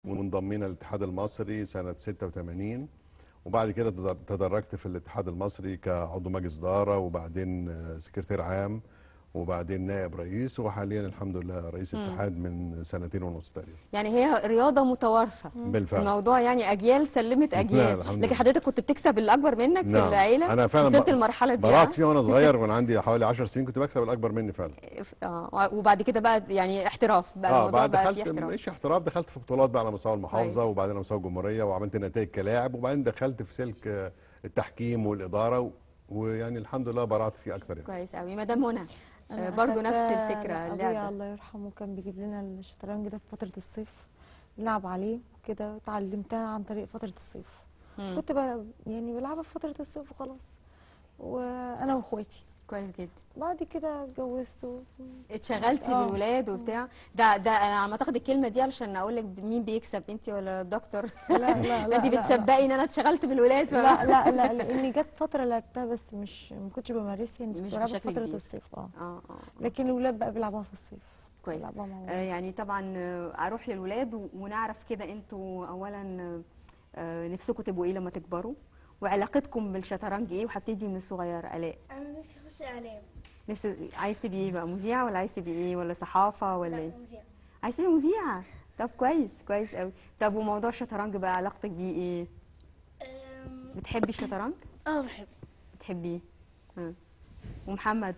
وانضمينا للاتحاد المصري سنه 86 وبعد كده تدر- تدرجت في الاتحاد المصري كعضو مجلس اداره وبعدين آه، سكرتير عام وبعدين نائب رئيس وحاليا الحمد لله رئيس الاتحاد من سنتين ونص تقريبا يعني هي رياضه متوارثه بالفعل الموضوع يعني اجيال سلمت اجيال الحمد لكن لله. حضرتك كنت بتكسب الاكبر منك في نعم. العيله أنا فعلاً وصلت ب- المرحله دي برعت آه؟ فيها وانا صغير وانا عندي حوالي 10 سنين كنت بكسب الاكبر مني فعلا اه وبعد كده بقى يعني احتراف بقى اه الموضوع بعد بقى فيه دخلت احتراف مش احتراف دخلت في بطولات بقى على مستوى المحافظه كويس. وبعدين على مستوى الجمهوريه وعملت نتائج كلاعب وبعدين دخلت في سلك آه، التحكيم والاداره و- ويعني الحمد لله برعت فيه اكتر يعني كويس قوي مدام منى آه، أنا برضو أخدت- نفس الفكره لا، اللعبه ابويا الله يرحمه كان بيجيب لنا الشطرنج ده في فتره الصيف نلعب عليه كده اتعلمتها عن طريق فتره الصيف مم. كنت بقى يعني بلعبها في فتره الصيف وخلاص وانا واخواتي كويس جدا بعد كده اتجوزت و... اتشغلتي آه. بالولاد وبتاع ده ده انا عم تاخد الكلمه دي علشان اقول لك مين بيكسب انت ولا الدكتور لا لا لا انت لا، بتسبقي ان انا اتشغلت بالولاد لا ولا لا لا لاني جت فتره لعبتها بس مش ما كنتش بمارسها يعني مش كنت بلعبها في بشكل فتره كبير. الصيف اه اه اه لكن الاولاد بقى بيلعبوها في الصيف كويس بيلعبوها مع آه بعض. يعني طبعا آه، اروح للولاد و- ونعرف كده انتوا اولا آه، آه، نفسكم تبقوا ايه لما تكبروا وعلاقتكم بالشطرنج ايه وهبتدي من الصغير الاء انا نفسي اخش اعلام نفس عايز تبقي ايه بقى مذيعه ولا عايز تبقي ايه ولا صحافه ولا لا ايه مذيع عايز تبقي مذيعه طب كويس كويس قوي طب وموضوع الشطرنج بقى علاقتك بيه ايه أم، بتحبي الشطرنج اه بحب بتحبيه ها. ومحمد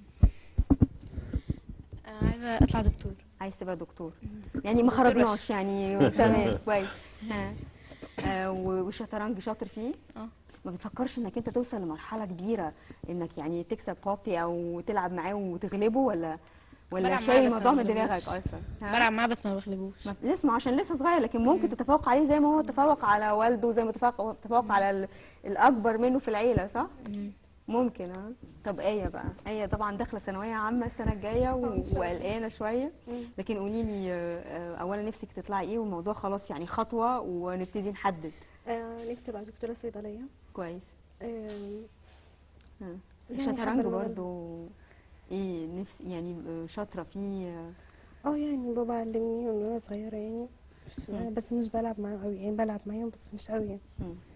عايزه اطلع دكتور عايز تبقى دكتور يعني ما خرجناش يعني تمام كويس ها آه، و- والشطرنج شاطر فيه اه. ما بتفكرش انك انت توصل لمرحله كبيره انك يعني تكسب بابي او تلعب معاه وتغلبه ولا ولا بلعب معاه شايل بس الموضوع ما من دماغك بغلبوش. اصلا ها؟ بلعب معاه بس ما بغلبوش ما لسه عشان لسه صغير لكن ممكن تتفوق عليه زي ما هو تفوق على والده زي ما تفوق تفوق على ال- الاكبر منه في العيله صح ممكن اه طب ايه بقى ايه طبعا داخله ثانويه عامه السنه الجايه و- وقلقانه شويه لكن قولي لي آه، آه، اولا نفسك تطلعي ايه والموضوع خلاص يعني خطوه ونبتدي نحدد آه نفسي ابقى دكتوره صيدليه كويس آم، ها. يعني الشطرنج حابة المجال برضو ايه نفسي يعني آه، شاطره فيه آه، اه يعني بابا علمني من وانا صغيره يعني آه، بس مش بلعب معاه قوي يعني بلعب معاهم بس مش قوي يعني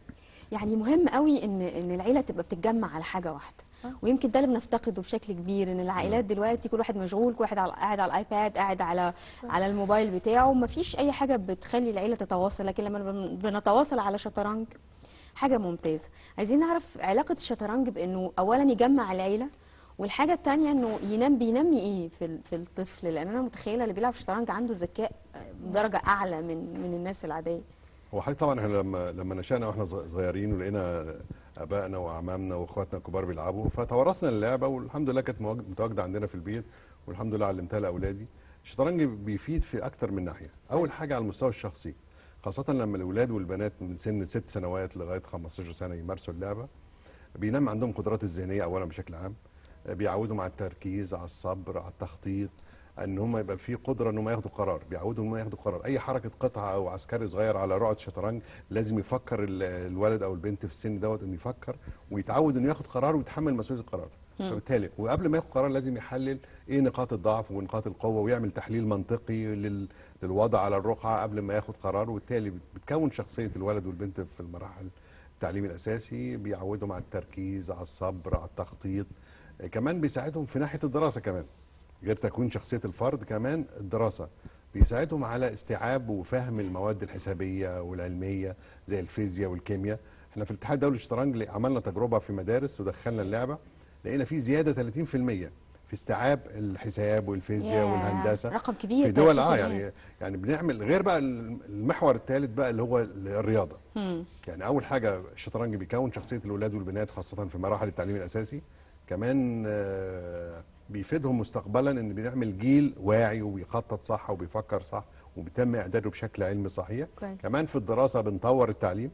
يعني مهم قوي ان ان العيله تبقى بتتجمع على حاجه واحده ويمكن ده اللي بنفتقده بشكل كبير ان العائلات دلوقتي كل واحد مشغول كل واحد على قاعد على الايباد قاعد على على الموبايل بتاعه مفيش اي حاجه بتخلي العيله تتواصل لكن لما بن- بنتواصل على شطرنج حاجه ممتازه عايزين نعرف علاقه الشطرنج بانه اولا يجمع العيله والحاجه الثانيه انه ينام بينمي ايه في ال- في الطفل لان انا متخيله اللي بيلعب شطرنج عنده ذكاء آه، درجه اعلى من من الناس العاديه هو حضرتك طبعا احنا لما لما نشأنا واحنا صغ- صغيرين ولقينا ابائنا واعمامنا واخواتنا الكبار بيلعبوا فتورثنا اللعبه والحمد لله كانت مواج- متواجده عندنا في البيت والحمد لله علمتها لاولادي الشطرنج بيفيد في اكتر من ناحيه اول حاجه على المستوى الشخصي خاصه لما الاولاد والبنات من سن ست سنوات لغايه 15 سنه يمارسوا اللعبه بينمي عندهم قدرات الذهنيه اولا بشكل عام بيعودهم على التركيز على الصبر على التخطيط ان هم يبقى في قدره ان هم ياخدوا قرار بيعودوا ان هم ياخدوا قرار اي حركه قطعه او عسكري صغير على رقعه شطرنج لازم يفكر ال- الولد او البنت في السن دوت انه يفكر ويتعود انه ياخد قرار ويتحمل مسؤوليه القرار فبالتالي وقبل ما ياخد قرار لازم يحلل ايه نقاط الضعف ونقاط القوه ويعمل تحليل منطقي لل- للوضع على الرقعه قبل ما ياخد قرار وبالتالي بت- بتكون شخصيه الولد والبنت في المراحل التعليم الاساسي بيعودهم على التركيز على الصبر على التخطيط آه، كمان بيساعدهم في ناحيه الدراسه كمان غير تكوين شخصيه الفرد كمان الدراسه بيساعدهم على استيعاب وفهم المواد الحسابيه والعلميه زي الفيزياء والكيمياء احنا في الاتحاد الدولي للشطرنج عملنا تجربه في مدارس ودخلنا اللعبه لقينا في زياده 30% في استيعاب الحساب والفيزياء ياه، والهندسه رقم كبير في دول اه 30%. يعني يعني بنعمل غير بقى المحور الثالث بقى اللي هو الرياضه مم. يعني اول حاجه الشطرنج بيكون شخصيه الولاد والبنات خاصه في مراحل التعليم الاساسي كمان آه، بيفيدهم مستقبلا ان بنعمل جيل واعي وبيخطط صح وبيفكر صح وبيتم اعداده بشكل علمي صحيح كويس. كمان في الدراسه بنطور التعليم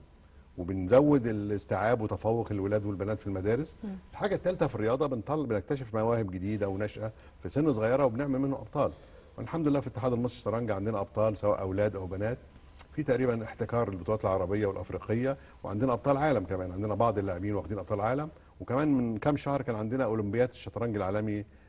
وبنزود الاستيعاب وتفوق الولاد والبنات في المدارس الحاجه الثالثه في الرياضه بنطلع بنكتشف مواهب جديده ونشأة في سن صغيره وبنعمل منهم ابطال والحمد لله في الاتحاد المصري للشطرنج عندنا ابطال سواء اولاد او بنات في تقريبا احتكار البطولات العربيه والافريقيه وعندنا ابطال عالم كمان عندنا بعض اللاعبين واخدين ابطال عالم وكمان من كام شهر كان عندنا اولمبياد الشطرنج العالمي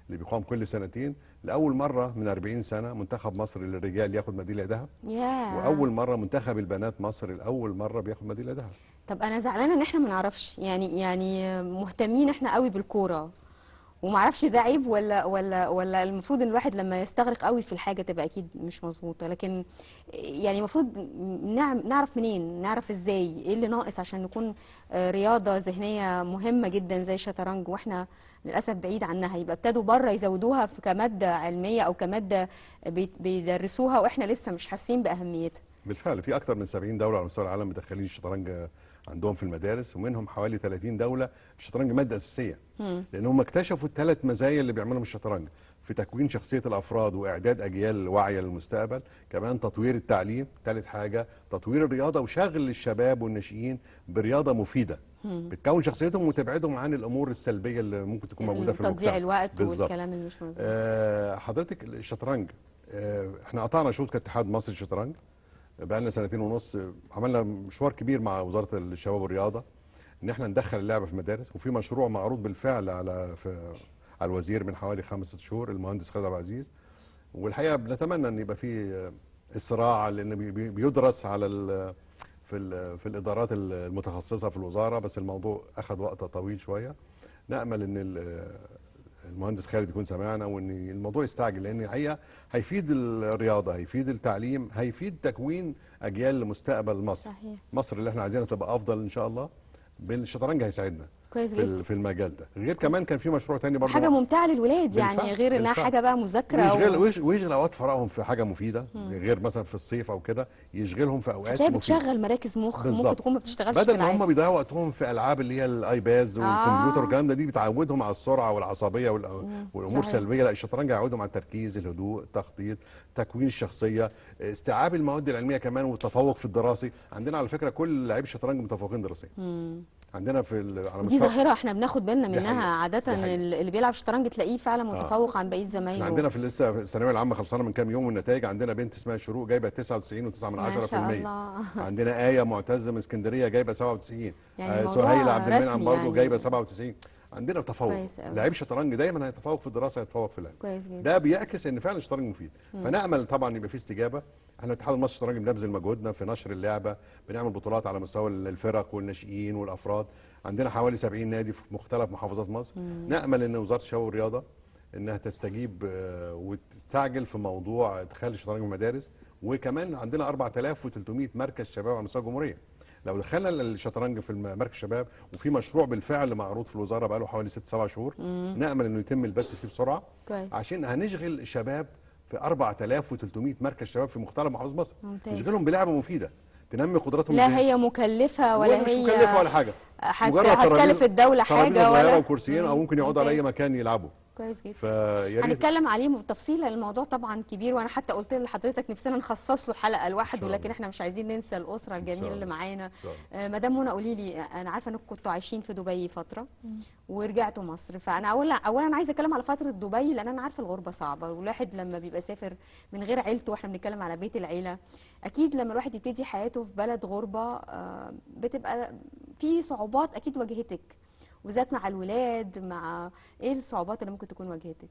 اللي بيقام كل سنتين لاول مره من 40 سنه منتخب مصر للرجال ياخد ميداليه ذهب يا واول مره منتخب البنات مصر لاول مره بياخد ميداليه ذهب طب انا زعلانه ان احنا ما نعرفش يعني يعني مهتمين احنا قوي بالكوره وما اعرفش ده عيب ولا ولا ولا المفروض ان الواحد لما يستغرق قوي في الحاجه تبقى اكيد مش مظبوطه لكن يعني المفروض نعم نعرف منين نعرف ازاي ايه اللي ناقص عشان نكون آه، رياضه ذهنيه مهمه جدا زي الشطرنج واحنا للاسف بعيد عنها يبقى ابتدوا بره يزودوها في كماده علميه او كماده بيت- بيدرسوها واحنا لسه مش حاسين باهميتها بالفعل في اكثر من 70 دوله على مستوى العالم مدخلين الشطرنج عندهم في المدارس ومنهم حوالي 30 دوله الشطرنج ماده اساسيه لان هم اكتشفوا الثلاث مزايا اللي بيعملهم الشطرنج في تكوين شخصيه الافراد واعداد اجيال واعيه للمستقبل كمان تطوير التعليم ثالث حاجه تطوير الرياضه وشغل الشباب والناشئين برياضه مفيده بتكون شخصيتهم وتبعدهم عن الامور السلبيه اللي ممكن تكون موجوده في المجتمع تضييع الوقت بالظبط. والكلام اللي مش مظبوط آه، حضرتك الشطرنج آه، احنا قطعنا شوط كاتحاد مصر للشطرنج بقى لنا سنتين ونص آه، عملنا مشوار كبير مع وزاره الشباب والرياضه ان احنا ندخل اللعبه في مدارس وفي مشروع معروض بالفعل على في على الوزير من حوالي خمس ست شهور المهندس خالد عبد العزيز والحقيقه بنتمنى ان يبقى في آه، الصراع لان بي- بي- بيدرس على ال- في ال- في الادارات المتخصصه في الوزاره بس الموضوع اخذ وقت طويل شويه نامل ان ال- المهندس خالد يكون سمعنا وان الموضوع يستعجل لان الحقيقه هيفيد الرياضه هيفيد التعليم هيفيد تكوين اجيال لمستقبل مصر صحيح. مصر اللي احنا عايزينها تبقى افضل ان شاء الله بالشطرنج هيساعدنا كويس في, ال- جدا في المجال ده غير كمان كان في مشروع تاني برضه حاجه ممتعه للولاد يعني بالفعل، غير انها بالفعل. حاجه بقى مذاكره ويشغل و... ويش- ويشغل اوقات فراغهم في حاجه مفيده غير مثلا في الصيف او كده يشغلهم في اوقات هتلاقي مفيده بتشغل مراكز مخ ممكن بالظبط. تكون ما بتشتغلش في بدل ما هم العادي بيضيعوا وقتهم في العاب اللي هي الايباز والكمبيوتر والكلام ده دي بتعودهم على السرعه والعصبيه والأ- والامور صحيح. السلبيه لا الشطرنج هيعودهم على التركيز الهدوء التخطيط تكوين الشخصيه استيعاب المواد العلميه كمان والتفوق في الدراسي عندنا على فكره كل لعيب الشطرنج متفوقين دراسيا عندنا في ال- على دي مستوى ظاهره احنا بناخد بالنا دي منها حقيقة. عاده دي حقيقة. اللي بيلعب شطرنج تلاقيه فعلا متفوق عن بقيه احنا زمايله عندنا في لسه في الثانويه العامه خلصانه من كام يوم والنتائج عندنا بنت اسمها شروق جايبه 99.9 من ما شاء 10% الله. عندنا ايه معتز من اسكندريه جايبه 97 يعني آه، الموضوع سهيل عبد المنعم رسمي برضه يعني. جايبه 97 عندنا تفوق كويس أوي. لعيب شطرنج دايما هيتفوق في الدراسه هيتفوق في اللعب كويس جدا ده بيعكس ان فعلا الشطرنج مفيد فنامل طبعا يبقى في استجابه احنا الاتحاد المصري للشطرنج بنبذل مجهودنا في نشر اللعبه بنعمل بطولات على مستوى الفرق والناشئين والافراد عندنا حوالي 70 نادي في مختلف محافظات مصر نامل ان وزاره الشباب والرياضه انها تستجيب آه، وتستعجل في موضوع ادخال الشطرنج في المدارس وكمان عندنا 4300 مركز شباب على مستوى الجمهوريه لو دخلنا الشطرنج في الم- مركز الشباب وفي مشروع بالفعل معروض في الوزاره بقاله حوالي 6 7 شهور نامل انه يتم البت فيه بسرعه كويس. عشان هنشغل الشباب في 4300 مركز شباب في مختلف محافظات مصر ممتاز. نشغلهم بلعبه مفيده تنمي قدراتهم لا الذهنية. هي مكلفه ولا ولا مش هي مكلفه ولا حاجه هت- مجرد هتكلف ترابيزة- الدولة ترابيزة حاجة صغيرة ولا- وكرسيين او مم. ممكن يقعدوا على اي ممتاز. مكان يلعبوا كويس جدا فيا ريت هنتكلم عليه بالتفصيل لأن الموضوع طبعا كبير وانا حتى قلت لحضرتك نفسنا نخصص له حلقه لوحده شاء لكن الله. احنا مش عايزين ننسى الاسره الجميله الله. اللي معانا شاء الله. آه، مدام منى قولي لي انا عارفه انكم كنتوا عايشين في دبي فتره ورجعتوا مصر فانا اولا اولا عايزه اتكلم على فتره دبي لان انا عارفه الغربه صعبه والواحد لما بيبقى سافر من غير عيلته واحنا بنتكلم على بيت العيله اكيد لما الواحد يبتدي حياته في بلد غربه آه، بتبقى في صعوبات اكيد واجهتك وبالذات مع الولاد مع ايه الصعوبات اللي ممكن تكون واجهتك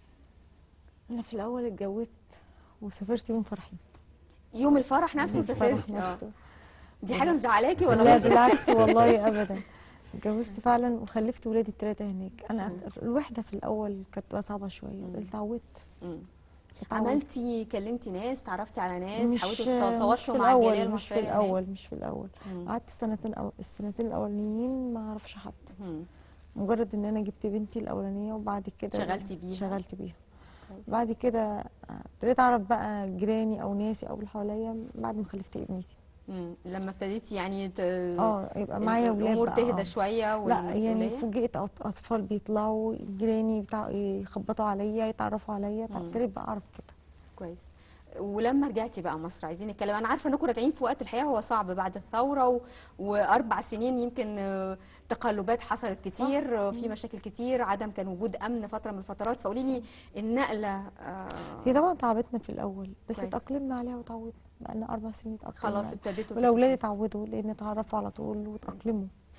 انا في الاول اتجوزت وسافرت يوم فرحي يوم الفرح نفسه الفرح سافرت آه. نفسه دي حاجه مزعلاكي ولا لا لطيفة؟ بالعكس والله ابدا اتجوزت فعلا وخلفت ولادي الثلاثه هناك انا الوحده في الاول كانت بقى صعبه شويه اتعودت مم. اتعودت. عملتي كلمتي ناس تعرفتي على ناس مش حاولتوا مش في تتواصلوا مع الجاليه الاول مش في المصريه هناك؟ الاول مش في الاول مم. قعدت السنتين أو السنتين الاولانيين ما اعرفش حد مم. مجرد ان انا جبت بنتي الاولانيه وبعد كده شغلتي بيها؟ شغلت بيها كويس. بعد كده ابتديت اعرف بقى جيراني او ناسي او اللي حواليا بعد ما خلفت ابنتي مم. لما ابتديتي يعني ت... اه يبقى معايا ولاد الامور بقى، تهدى آه. شويه لا يعني والمسؤولية؟ فوجئت أط- اطفال بيطلعوا جيراني بتاع يخبطوا عليا يتعرفوا عليا مم. ابتديت بقى اعرف كده كويس ولما رجعتي بقى مصر عايزين نتكلم انا عارفه انكم راجعين في وقت الحقيقه هو صعب بعد الثوره و... واربع سنين يمكن آه، تقلبات حصلت كتير آه، في مشاكل كتير عدم كان وجود امن فتره من الفترات فقولي لي النقله آه، هي طبعا تعبتنا في الاول بس كويس. اتاقلمنا عليها وتعودنا بقالنا اربع سنين اتاقلمنا خلاص ابتديتوا والاولاد تتأقلموا. اتعودوا لان اتعرفوا على طول وتاقلموا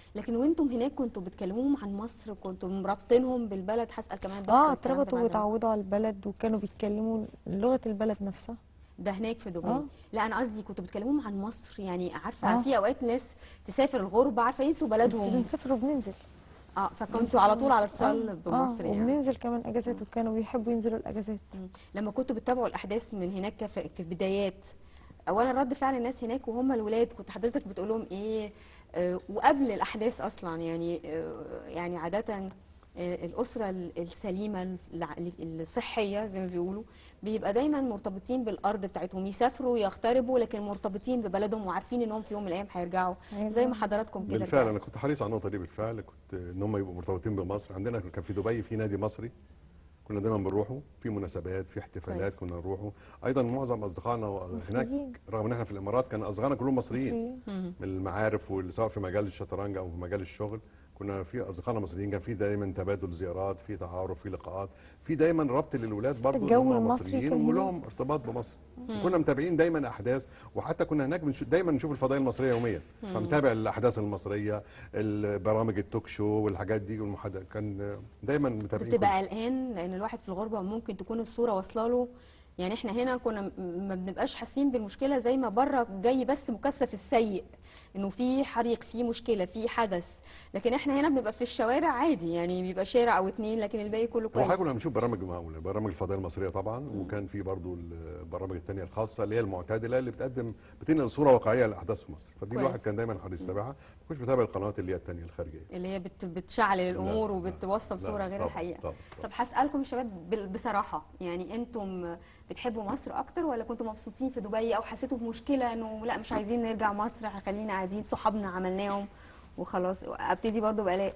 لكن وانتم هناك كنتوا بتكلموهم عن مصر كنتوا مرابطينهم بالبلد هسأل كمان دكتور اه الكلام ده اتربطوا بعدين. وتعودوا على البلد وكانوا بيتكلموا لغه البلد نفسها ده هناك في دبي آه. لا انا قصدي كنتوا بتكلموهم عن مصر يعني عارفه آه. في اوقات ناس تسافر الغربه عارفه ينسوا بس بلدهم بنسافر وبننزل اه فكنتوا على طول على اتصال آه، بمصر آه يعني وبننزل كمان اجازات وكانوا بيحبوا ينزلوا الاجازات مم. لما كنتوا بتتابعوا الاحداث من هناك في في بدايات اولا رد فعل الناس هناك وهم الولاد كنت حضرتك بتقول لهم ايه آه وقبل الاحداث اصلا يعني آه يعني عاده آه الاسره ال- السليمه الع- الصحيه زي ما بيقولوا بيبقى دايما مرتبطين بالارض بتاعتهم يسافروا يغتربوا لكن مرتبطين ببلدهم وعارفين انهم في يوم من الايام هيرجعوا زي ما حضراتكم كده بالفعل رجعتوا. انا كنت حريص على النقطه دي بالفعل كنت ان هم يبقوا مرتبطين بمصر عندنا كان في دبي في نادي مصري كنا دايما بنروحوا في مناسبات في احتفالات كويس. كنا نروحوا ايضا معظم اصدقائنا هناك مصريين. رغم ان احنا في الامارات كان اصدقائنا كلهم مصريين مصريين. مم. من المعارف واللي سواء في مجال الشطرنج او في مجال الشغل كنا في اصدقائنا مصريين كان في دايما تبادل زيارات في تعارف في لقاءات في دايما ربط للولاد برضه الجو إن هم المصري مصريين كان هنا. ولهم ارتباط بمصر وكنا متابعين دايما احداث وحتى كنا هناك بنشوف دايما نشوف الفضائيه المصريه يوميا فمتابع الاحداث المصريه البرامج التوك شو والحاجات دي والمحادثات كان دايما كنت متابعين بتبقى قلقان لان الواحد في الغربه ممكن تكون الصوره واصله له يعني احنا هنا كنا م- ما بنبقاش حاسين بالمشكله زي ما بره جاي بس مكثف السيء انه في حريق في مشكله في حدث لكن احنا هنا بنبقى في الشوارع عادي يعني بيبقى شارع او اتنين لكن الباقي كله طبعا كويس كنا بنشوف برامج معقوله برامج الفضائيه المصريه طبعا وكان في برضو البرامج الثانيه الخاصه اللي هي المعتدله اللي بتقدم بتنقل صوره واقعيه للاحداث في مصر فدي كويس. الواحد كان دايما حريص يتابعها ما كنتش بتابع القنوات اللي هي الثانيه الخارجيه اللي هي بت بتشعل الامور لا، وبتوصل لا، صوره غير طبعاً، الحقيقه طبعاً، طب هسالكم يا شباب بال- بصراحه يعني انتم بتحبوا مصر اكتر ولا كنتوا مبسوطين في دبي او حسيتوا بمشكله انه لا مش عايزين نرجع مصر خلينا قاعدين صحابنا عملناهم وخلاص ابتدي برضو بالاء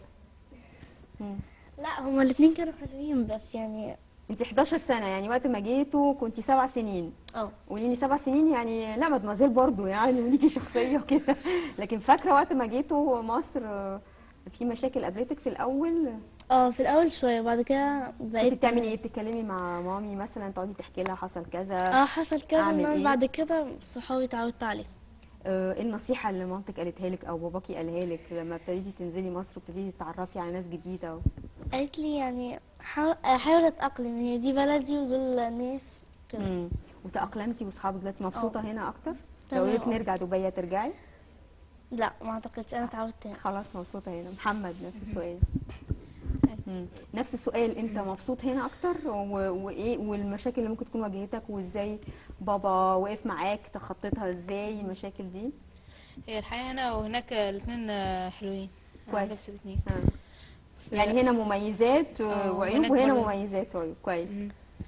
لا هما الاثنين كانوا حلوين بس يعني انت 11 سنه يعني وقت ما جيتوا كنت سبع سنين اه قولي لي سبع سنين يعني لا مدمزيل برضو يعني وليكي شخصيه وكده لكن فاكره وقت ما جيتوا مصر آه، في مشاكل قابلتك في الاول اه في الاول شويه بعد كده كنت بقيت بتعملي ايه بتتكلمي مع مامي مثلا تقعدي تحكي لها حصل كذا اه حصل كذا أعمل إن أنا إيه؟ بعد كده صحابي اتعودت عليه آه، ايه النصيحة اللي مامتك قالتها لك أو باباكي قالها لك لما ابتديتي تنزلي مصر وابتديتي تتعرفي على ناس جديدة و... قالت لي يعني حاول احاول اتاقلم هي دي بلدي ودول ناس كده مم. وتأقلمتي وأصحابك دلوقتي مبسوطة هنا أكتر؟ لو تمام، قلت آه. نرجع دبي ترجعي؟ لا ما اعتقدش انا اتعودت هنا خلاص مبسوطة هنا محمد نفس السؤال مم. نفس السؤال أنت مبسوط هنا أكتر و... وإيه والمشاكل اللي ممكن تكون واجهتك وإزاي بابا وقف معاك تخطيتها إزاي المشاكل دي؟ هي الحقيقة هنا وهناك الاتنين آه، حلوين أنا كويس. عجبت الاتنين آه. يعني هنا مميزات آه، وعيوب وهناك وهنا برضه. مميزات وعيوب كويس مم.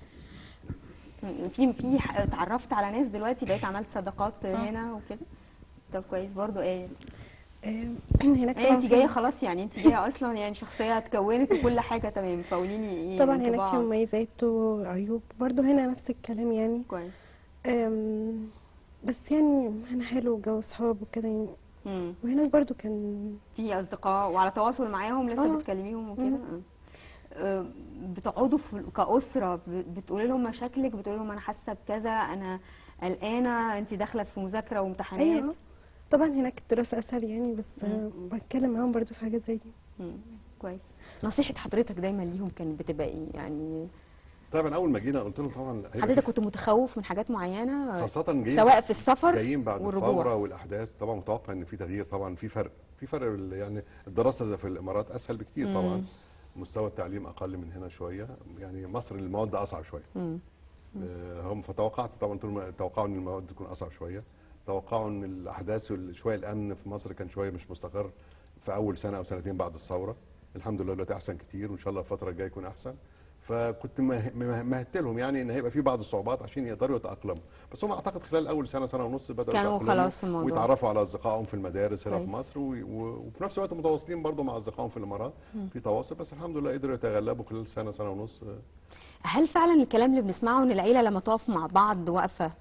في في ح- اتعرفت على ناس دلوقتي بقيت عملت صداقات آه. هنا وكده طب كويس برضو ايه آم، هناك ايه طبعا انت في- جايه خلاص يعني انت جايه اصلا يعني شخصيه اتكونت وكل حاجه تمام فقولي لي ايه طبعا هناك انطباعك؟ في مميزات وعيوب برضه هنا نفس الكلام يعني كويس آم، بس يعني هنا حلو جو صحاب وكده يعني مم. وهناك برضو كان في اصدقاء وعلى تواصل معاهم لسه آه. بتكلميهم وكده مم. آه. آه، بتقعدوا في كأسرة ب- بتقولي لهم مشاكلك بتقولي لهم انا حاسه بكذا انا قلقانه انت داخله في مذاكره وامتحانات ايوه طبعا هناك الدراسة اسهل يعني بس آه، بتكلم معاهم برضو في حاجات زي دي مم. كويس نصيحه حضرتك دايما ليهم كانت بتبقى ايه يعني طبعا اول ما جينا قلت لهم طبعا هيبقى حضرتك في- كنت متخوف من حاجات معينه خاصة جايين سواء في السفر جايين بعد والرجوع. الثوره والاحداث طبعا متوقع ان في تغيير طبعا في فرق في فرق ال- يعني الدراسه في الامارات اسهل بكتير طبعا مستوى التعليم اقل من هنا شويه يعني مصر المواد اصعب شويه مم. آه، هم فتوقعت طبعا طول ما توقعوا ان المواد تكون اصعب شويه توقعوا ان الاحداث شويه الامن في مصر كان شويه مش مستقر في اول سنه او سنتين بعد الثوره الحمد لله دلوقتي احسن كتير وان شاء الله الفتره الجايه يكون احسن فكنت مه- مه- مهدت لهم يعني ان هيبقى في بعض الصعوبات عشان يقدروا يتاقلموا بس هم اعتقد خلال اول سنه سنه ونص بداوا كانوا يتأقلموا خلاص الموضوع. ويتعرفوا على اصدقائهم في المدارس هنا في كويس. مصر و... و... وفي نفس الوقت متواصلين برضه مع اصدقائهم في الامارات في تواصل بس الحمد لله قدروا يتغلبوا خلال سنه سنه ونص هل فعلا الكلام اللي بنسمعه ان العيله لما تقف مع بعض واقفه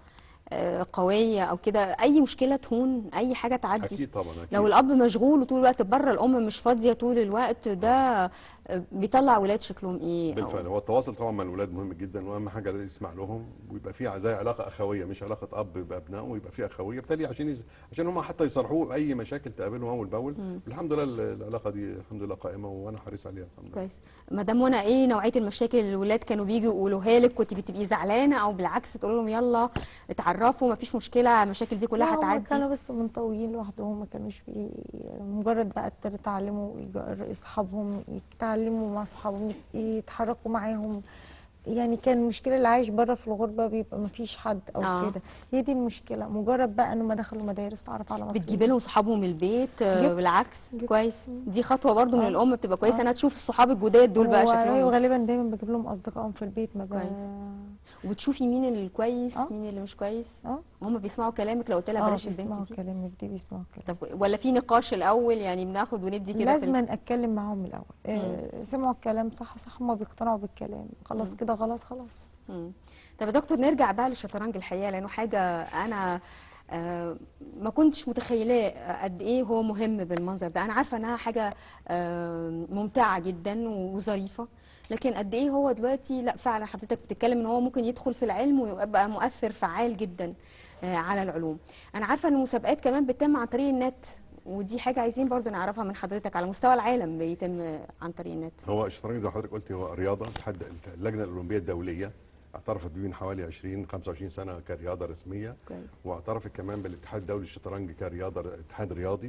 آه، قويه او كده اي مشكله تهون اي حاجه تعدي اكيد طبعا اكيد لو الاب مشغول وطول الوقت بره الام مش فاضيه طول الوقت ده آه، بيطلع ولاد شكلهم ايه أو- بالفعل هو التواصل طبعا مع الولاد مهم جدا واهم حاجه لازم يسمع لهم ويبقى في زي علاقه اخويه مش علاقه اب بابنائه ويبقى في اخويه بالتالي عشان يز... عشان هم حتى يصارحوه باي مشاكل تقابلهم اول باول الحمد لله ال- العلاقه دي الحمد لله قائمه وانا حريص عليها الحمد لله كويس مدام منى ايه نوعيه المشاكل اللي الولاد كانوا بيجوا يقولوها لك كنت بتبقي زعلانه او بالعكس تقول لهم يلا اتعرفوا مفيش مشكله المشاكل دي كلها لا، هما هتعدي كانوا بس منطويين لوحدهم ما كانوش بي... مجرد بقى يتعلموا يج- اصحابهم يتعلموا مع صحابهم يت- يتحركوا معاهم يعني كان المشكله اللي عايش بره في الغربه بيبقى ما فيش حد او آه. كده هي دي المشكله مجرد بقى انهم دخلوا مدارس تعرف على مصر بتجيبي لهم صحابهم البيت آه، جبت. بالعكس جبت. كويس دي خطوه برضو من آه. الام بتبقى كويسه آه. انها تشوف الصحاب الجداد دول بقى و- شكلهم وغالبا دايما بجيب لهم اصدقائهم في البيت ما ب... كويس. وبتشوفي مين اللي كويس آه. مين اللي مش كويس اه وهم بيسمعوا كلامك لو قلت لها اه بلاش بيسمعوا البنت دي كلامي في دي بيسمعوا كلامي طب ولا في نقاش الاول يعني بناخد وندي كده في لازم ال- اتكلم معاهم من الاول آه سمعوا الكلام صح صح هم بيقتنعوا بالكلام خلاص مم. كده غلط خلاص مم. طب يا دكتور نرجع بقى للشطرنج الحقيقه لانه حاجه انا آه، ما كنتش متخيلاه قد ايه هو مهم بالمنظر ده انا عارفه انها حاجه آه، ممتعه جدا وظريفه لكن قد ايه هو دلوقتي لا فعلا حضرتك بتتكلم ان هو ممكن يدخل في العلم ويبقى مؤثر فعال جدا آه، على العلوم انا عارفه ان المسابقات كمان بتتم عن طريق النت ودي حاجه عايزين برضو نعرفها من حضرتك على مستوى العالم بيتم عن طريق النت هو الشطرنج زي ما حضرتك قلتي هو رياضه اتحاد اللجنه الاولمبيه الدوليه اعترفت بيه من حوالي 20 25 سنه كرياضه رسميه كويس واعترفت كمان بالاتحاد الدولي للشطرنج كرياضه اتحاد رياضي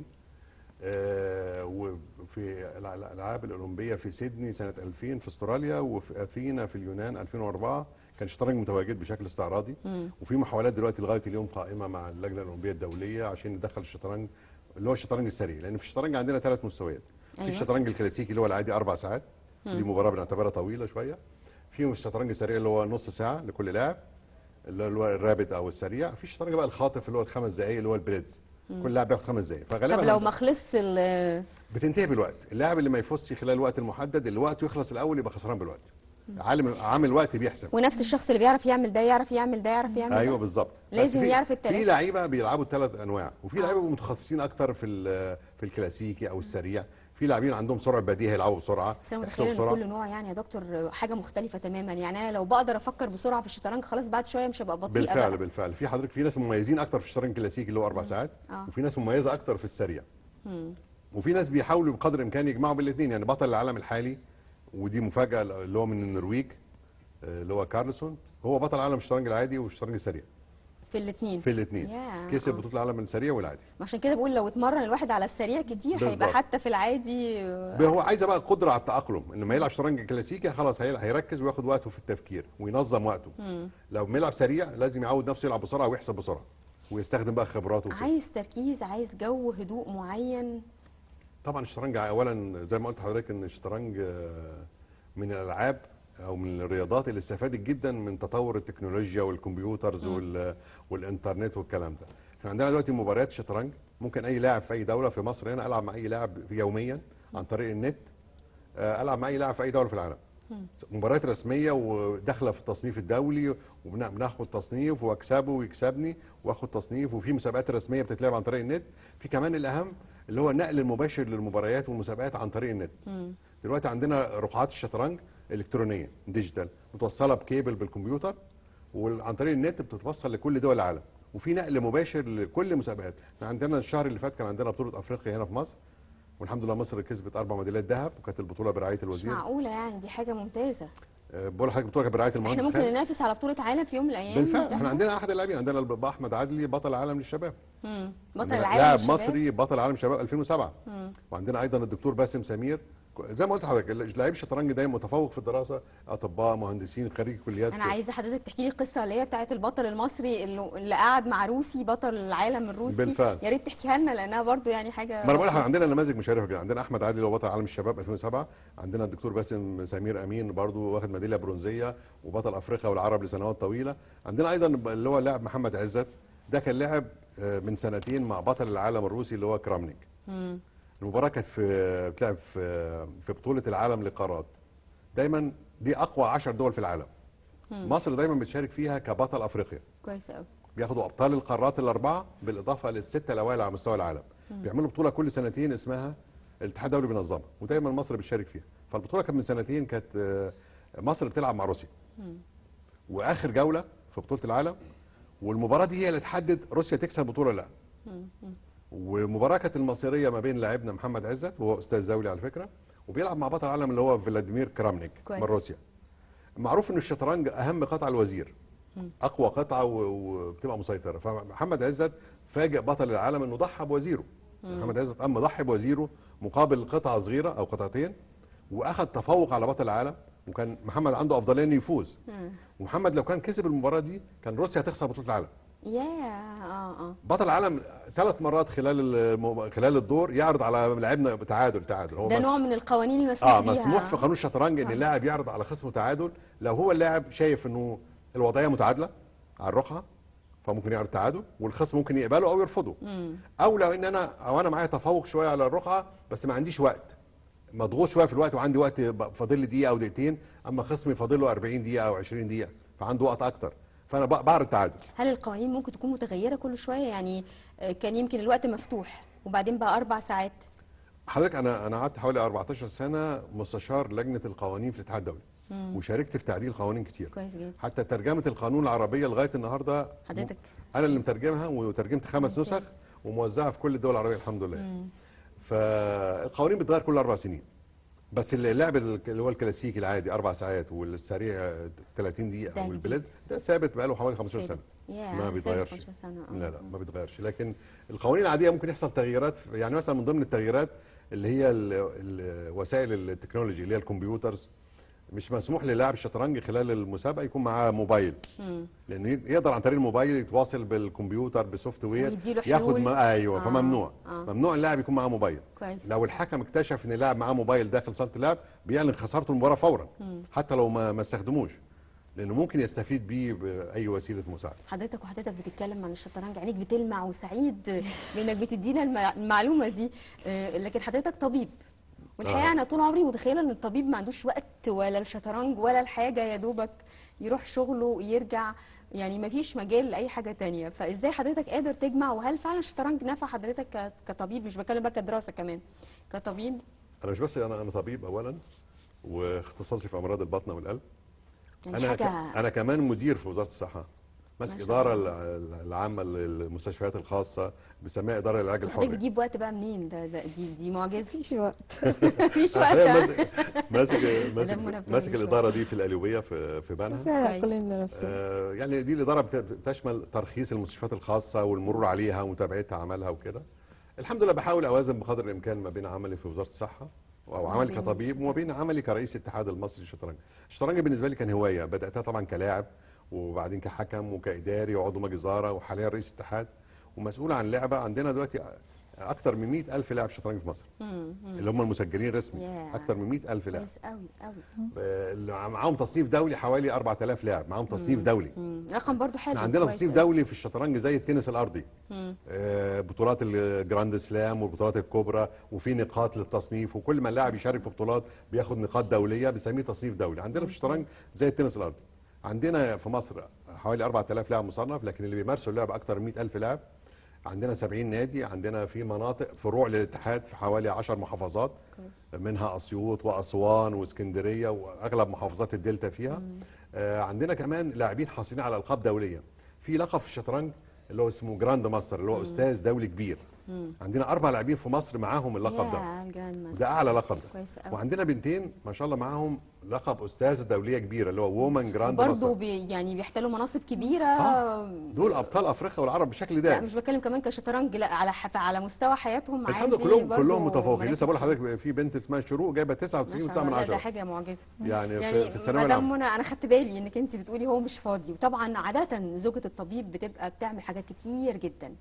آه، وفي الع- الالعاب الاولمبيه في سيدني سنه 2000 في استراليا وفي اثينا في اليونان 2004 كان الشطرنج متواجد بشكل استعراضي مم. وفي محاولات دلوقتي لغايه اليوم قائمه مع اللجنه الاولمبيه الدوليه عشان ندخل الشطرنج اللي هو الشطرنج السريع لان في الشطرنج عندنا ثلاث مستويات أيوة. في الشطرنج الكلاسيكي اللي هو العادي اربع ساعات دي مباراه بنعتبرها طويله شويه في الشطرنج السريع اللي هو نص ساعه لكل لاعب اللي هو الرابد او السريع في الشطرنج بقى الخاطف اللي هو الخمس دقائق اللي هو البليدز كل لاعب بياخد خمس دقائق فغالبا طب لو عند- ما خلصش ال- بتنتهي بالوقت اللاعب اللي ما يفوزش خلال الوقت المحدد اللي وقته يخلص الاول يبقى خسران بالوقت عالم عامل وقت بيحسب ونفس الشخص اللي بيعرف يعمل ده يعرف يعمل ده يعرف يعمل ايوه ده بالظبط بس لازم في- يعرف التلاتة. في لعيبه بيلعبوا الثلاث انواع وفي آه. لعيبه بيبقوا متخصصين اكتر في ال- في الكلاسيكي او السريع في لاعبين عندهم سرعه بديهه يلعبوا بسرعه بس انا يحسبوا متخيله ان بسرعه كل نوع يعني يا دكتور حاجه مختلفه تماما يعني انا لو بقدر افكر بسرعه في الشطرنج خلاص بعد شويه مش هبقى بطيئه بالفعل بقى. بالفعل في حضرتك في ناس مميزين اكتر في الشطرنج الكلاسيكي اللي هو اربع ساعات آه. وفي ناس مميزه اكتر في السريع مم. وفي ناس بيحاولوا بقدر الامكان يجمعوا بين الاثنين يعني بطل العالم الحالي ودي مفاجاه اللي هو من النرويج آه، اللي هو كارلسون هو بطل عالم الشطرنج العادي والشطرنج السريع في الاثنين في الاثنين ياه، كسب آه. بطوله العالم السريع والعادي عشان كده بقول لو اتمرن الواحد على السريع كتير هيبقى بالظبط. حتى في العادي آه، هو عايزه بقى قدره على التاقلم انه يلعب شطرنج كلاسيكي خلاص هي- هيركز وياخد وقته في التفكير وينظم وقته مم. لو بيلعب سريع لازم يعود نفسه يلعب بسرعه ويحسب بسرعه ويستخدم بقى خبراته وكده. عايز تركيز عايز جو هدوء معين طبعا الشطرنج اولا زي ما قلت لحضرتك ان الشطرنج آه، من الالعاب او من الرياضات اللي استفادت جدا من تطور التكنولوجيا والكمبيوترز وال- والانترنت والكلام ده احنا عندنا دلوقتي مباريات شطرنج ممكن اي لاعب في اي دوله في مصر هنا العب مع اي لاعب يوميا عن طريق النت آه، العب مع اي لاعب في اي دوله في العالم مباريات رسميه وداخله في التصنيف الدولي وبناخد تصنيف واكسبه ويكسبني واخد تصنيف وفي مسابقات رسميه بتتلعب عن طريق النت في كمان الاهم اللي هو النقل المباشر للمباريات والمسابقات عن طريق النت دلوقتي عندنا رقعات الشطرنج الكترونيه ديجيتال متوصله بكيبل بالكمبيوتر وعن طريق النت بتتوصل لكل دول العالم وفي نقل مباشر لكل المسابقات احنا عندنا الشهر اللي فات كان عندنا بطوله افريقيا هنا في مصر والحمد لله مصر كسبت اربع ميداليات ذهب وكانت البطوله برعايه مش الوزير معقوله يعني دي حاجه ممتازه أه، بقول لحضرتك البطوله كانت برعايه المهندس احنا ممكن خالد. ننافس على بطوله عالم في يوم من الايام بالفعل ده احنا عندنا احد اللاعبين عندنا الب- احمد عدلي بطل العالم للشباب مم. بطل عندنا العالم لاعب للشباب. مصري بطل العالم شباب 2007 وعندنا ايضا الدكتور باسم سمير ك- زي ما قلت لحضرتك لعيب الشطرنج دايما متفوق في الدراسه اطباء مهندسين خريج كليات انا عايزه حضرتك تحكي لي القصه اللي هي بتاعت البطل المصري اللي, اللي قعد مع روسي بطل العالم الروسي بالفعل. يا ريت تحكيها لنا لانها برضو يعني حاجه ما انا بقول لك عندنا نماذج مشرفه جدا عندنا احمد عادل اللي هو بطل عالم الشباب 2007 عندنا الدكتور باسم سمير امين برضو واخد ميداليه برونزيه وبطل افريقيا والعرب لسنوات طويله عندنا ايضا اللي هو اللاعب محمد عزت ده كان لعب آه، من سنتين مع بطل العالم الروسي اللي هو كرامنيك مم. المباراه كانت في بتلعب في في بطوله العالم للقارات دايما دي اقوى 10 دول في العالم مصر دايما بتشارك فيها كبطل افريقيا كويس قوي بياخدوا ابطال القارات الاربعه بالاضافه للسته الاوائل على مستوى العالم بيعملوا بطوله كل سنتين اسمها الاتحاد الدولي بينظمها ودايما مصر بتشارك فيها فالبطوله كانت من سنتين كانت آه، مصر بتلعب مع روسيا واخر جوله في بطوله العالم والمباراه دي هي اللي تحدد روسيا تكسب البطوله ولا لا والمباراه كانت المصيريه ما بين لاعبنا محمد عزت وهو استاذ دولي على فكره وبيلعب مع بطل العالم اللي هو فلاديمير كرامنيك كويس. من روسيا معروف ان الشطرنج اهم قطعه الوزير اقوى قطعه و- وبتبقى مسيطره فمحمد عزت فاجئ بطل العالم انه ضحى بوزيره محمد عزت قام ضحي بوزيره مقابل قطعه صغيره او قطعتين واخذ تفوق على بطل العالم وكان محمد عنده افضليه انه يفوز ومحمد لو كان كسب المباراه دي كان روسيا هتخسر بطوله العالم يا اه اه بطل العالم ثلاث مرات خلال المو... خلال الدور يعرض على لاعبنا تعادل تعادل هو ده مس- نوع من القوانين المسموح اه بيها مسموح في قانون الشطرنج ان اللاعب يعرض على خصمه تعادل لو هو اللاعب شايف انه الوضعيه متعادله على الرقعه فممكن يعرض تعادل والخصم ممكن يقبله او يرفضه او لو ان انا او انا معايا تفوق شويه على الرقعه بس ما عنديش وقت مضغوط شويه في الوقت وعندي وقت ب- فاضل لي دقيقه او دقيقتين اما خصمي فاضل له 40 دقيقه او 20 دقيقه فعنده وقت اكتر فانا ب- بعرض تعادل هل القوانين ممكن تكون متغيره كل شويه يعني آه، كان يمكن الوقت مفتوح وبعدين بقى اربع ساعات حضرتك انا انا قعدت حوالي 14 سنه مستشار لجنه القوانين في الاتحاد الدولي وشاركت في تعديل قوانين كتير كويس جدا حتى ترجمه القانون العربيه لغايه النهارده حضرتك انا اللي مترجمها وترجمت خمس ممتاز. نسخ وموزعه في كل الدول العربيه الحمد لله فالقوانين بتتغير كل اربع سنين بس اللعب اللي هو الكلاسيكي العادي اربع ساعات والسريع 30 ده دقيقه جديد. والبليز ده ثابت بقاله حوالي 15 سنه يا ما ثابت بيتغيرش 15 سنة، آه. لا لا ما بيتغيرش لكن القوانين العاديه ممكن يحصل تغييرات في- يعني مثلا من ضمن التغييرات اللي هي ال- ال- وسائل التكنولوجي اللي هي الكمبيوترز مش مسموح للاعب الشطرنج خلال المسابقه يكون معاه موبايل لانه ي- يقدر عن طريق الموبايل يتواصل بالكمبيوتر بسوفت وير ويديله ياخد حلول. ما ايوه آه، فممنوع آه. ممنوع اللاعب يكون معاه موبايل كويس لو الحكم اكتشف ان اللاعب معاه موبايل داخل صاله اللعب بيعلن خسارته المباراه فورا حتى لو ما ما استخدموش لانه ممكن يستفيد بيه باي وسيله مساعده حضرتك وحضرتك بتتكلم عن الشطرنج عينيك بتلمع وسعيد بانك بتدينا المع- المعلومه دي آه، لكن حضرتك طبيب والحقيقه آه. انا طول عمري متخيله ان الطبيب ما عندوش وقت ولا الشطرنج ولا الحاجه يا دوبك يروح شغله ويرجع يعني ما فيش مجال لاي حاجه تانية فازاي حضرتك قادر تجمع وهل فعلا الشطرنج نفع حضرتك ك- كطبيب مش بتكلم بقى كدراسه كمان كطبيب انا مش بس انا انا طبيب اولا واختصاصي في امراض البطن والقلب يعني انا حاجه ك... انا كمان مدير في وزاره الصحه ماسك ما شاء اداره الله. ال- العامه للمستشفيات الخاصه بسميها اداره العلاج حضرتك الحري بتجيب وقت بقى منين ده, ده دي دي معجزه مفيش وقت مفيش أنا وقت الحقيقة ها؟ ماسك ماسك ماسك, منى بتقول ماسك مش الاداره دي في القليوبيه في في بنها بس احنا كويس. كلنا نفسنا آه، يعني دي الاداره بت- بتشمل ترخيص المستشفيات الخاصه والمرور عليها ومتابعتها عملها وكده الحمد لله بحاول اوازن بقدر الامكان ما بين عملي في وزاره الصحه او وما عملي بين كطبيب وما بين عملي كرئيس الاتحاد المصري للشطرنج الشطرنج بالنسبه لي كان هوايه بداتها طبعا كلاعب وبعدين كحكم وكاداري وعضو مجلس اداره وحاليا رئيس اتحاد ومسؤول عن لعبه عندنا دلوقتي اكتر من 100 الف لاعب شطرنج في مصر اللي هم المسجلين رسمي ياه. اكتر من 100 الف لاعب كويس قوي قوي آه، اللي معاهم تصنيف دولي حوالي 4000 لاعب معاهم تصنيف دولي مم. رقم برضو حلو احنا عندنا كويس تصنيف قوي. دولي في الشطرنج زي التنس الارضي آه، بطولات الجراند سلام والبطولات الكبرى وفي نقاط للتصنيف وكل ما اللاعب يشارك في بطولات بياخد نقاط دوليه بنسميه تصنيف دولي عندنا في الشطرنج زي التنس الارضي عندنا في مصر حوالي 4000 لاعب مصنف لكن اللي بيمارسوا اللعب اكتر من 100000 لاعب عندنا 70 نادي عندنا في مناطق فروع للاتحاد في حوالي 10 محافظات منها اسيوط واسوان واسكندريه واغلب محافظات الدلتا فيها آه عندنا كمان لاعبين حاصلين على القاب دوليه في لقب في الشطرنج اللي هو اسمه جراند ماستر اللي هو استاذ دولي كبير عندنا اربع لاعبين في مصر معاهم اللقب ده يا الجراند ماستر ده اعلى لقب ده كويس قوي وعندنا بنتين ما شاء الله معاهم لقب استاذه دوليه كبيره اللي هو وومن جراند برضه ماستر بي يعني بيحتلوا مناصب كبيره آه. دول ابطال افريقيا والعرب بشكل لا دائم مش بتكلم كمان كشطرنج لا على حف... على مستوى حياتهم الحمد عادي لله كلهم برضه كلهم متفوقين مراكز لسه بقول كبيرة. لحضرتك في بنت اسمها شروق جايبه 99 ما و9 شاء من الله ده 10 حاجه معجزه يعني, يعني في, في الثانويه مدام العامه منى انا خدت بالي انك انت بتقولي هو مش فاضي وطبعا عاده زوجة الطبيب بتبقى بتعمل حاجات كتير جدا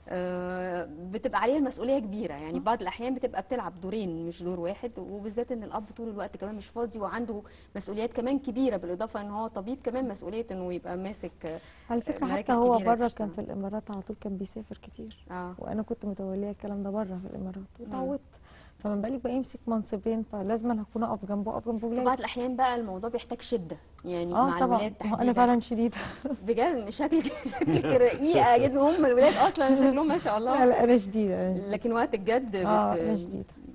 آه، بتبقى عليها المسؤوليه كبيره يعني بعض الاحيان بتبقى بتلعب دورين مش دور واحد وبالذات ان الاب طول الوقت كمان مش فاضي وعنده مسؤوليات كمان كبيره بالاضافه ان هو طبيب كمان مسؤوليه انه يبقى ماسك آه، على فكره مراكز حتى هو كبيرة بره تشتغل. كان في الامارات على طول كان بيسافر كتير اه وانا كنت متوليه الكلام ده بره في الامارات وتعودت فما بالك بقى يمسك منصبين فلازم أنا هكون اقف جنبه اقف جنب في بعض ولادي الاحيان بقى الموضوع بيحتاج شده يعني اه مع طبعا الولاد ما هو انا تحديدا فعلا شديده بجد شكلك شكلك رقيقه جدا هم الولاد اصلا شكلهم ما شاء لا الله لا انا شديده أنا شديدة. لكن وقت الجد اه بت... انا شديده